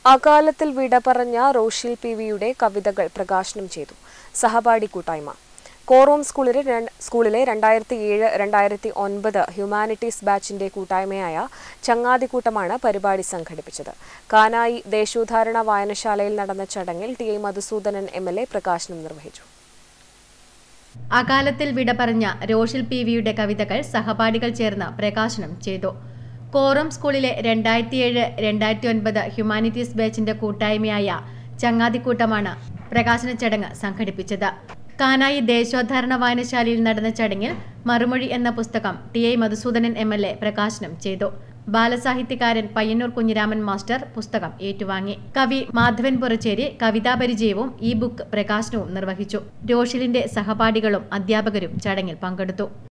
അകാലത്തിൽ വിട പറഞ്ഞ റോഷിൽ പി വിയുടെ കവിതകൾ പ്രകാശനം ചെയ്തു സഹപാഠി കൂട്ടായ്മ കോറോം സ്കൂളിലെ രണ്ട്- സ്കൂളിലെ രണ്ടായിരത്തി ഏഴ് രണ്ടായിരത്തി ഒൻപത് ഹ്യൂമാനിറ്റീസ് ബാച്ചിന്റെ കൂട്ടായ്മയായ ചങ്ങാതിക്കൂട്ടമാണ് പരിപാടി സംഘടിപ്പിച്ചത് കാനായി ദേശോദ്ധാരണ വായനശാലയിൽ നടന്ന ചടങ്ങിൽ T A Madhusoodanan M L A പ്രകാശനം നിർവഹിച്ചു അകാലത്തിൽ വിട പറഞ്ഞ രോഷിൽ പി വിയുടെ കവിതകൾ സഹപാഠികൾ ചേർന്ന് പ്രകാശനം ചെയ്തു കോറം സ്കൂളിലെ രണ്ടായിരത്തിയേഴ് രണ്ടായിരത്തി ഒൻപത് ഹ്യൂമാനിറ്റീസ് ബാച്ചിന്റെ കൂട്ടായ്മയായ ചങ്ങാതിക്കൂട്ടമാണ് പ്രകാശന ചടങ്ങ് സംഘടിപ്പിച്ചത് കാനായി ദേശോദ്ധാരണ വായനശാലയിൽ നടന്ന ചടങ്ങിൽ മറുമൊഴി എന്ന പുസ്തകം T I Madhusoodanan M L A പ്രകാശനം ചെയ്തു ബാലസാഹിത്യകാരൻ പയ്യന്നൂർ കുഞ്ഞിരാമൻ മാസ്റ്റർ പുസ്തകം ഏറ്റുവാങ്ങി കവി മാധവൻ പുറച്ചേരി കവിതാപരിചയവും ഈ ബുക്ക് പ്രകാശനവും നിർവഹിച്ചു രോഷിലിന്റെ സഹപാഠികളും അധ്യാപകരും ചടങ്ങിൽ പങ്കെടുത്തു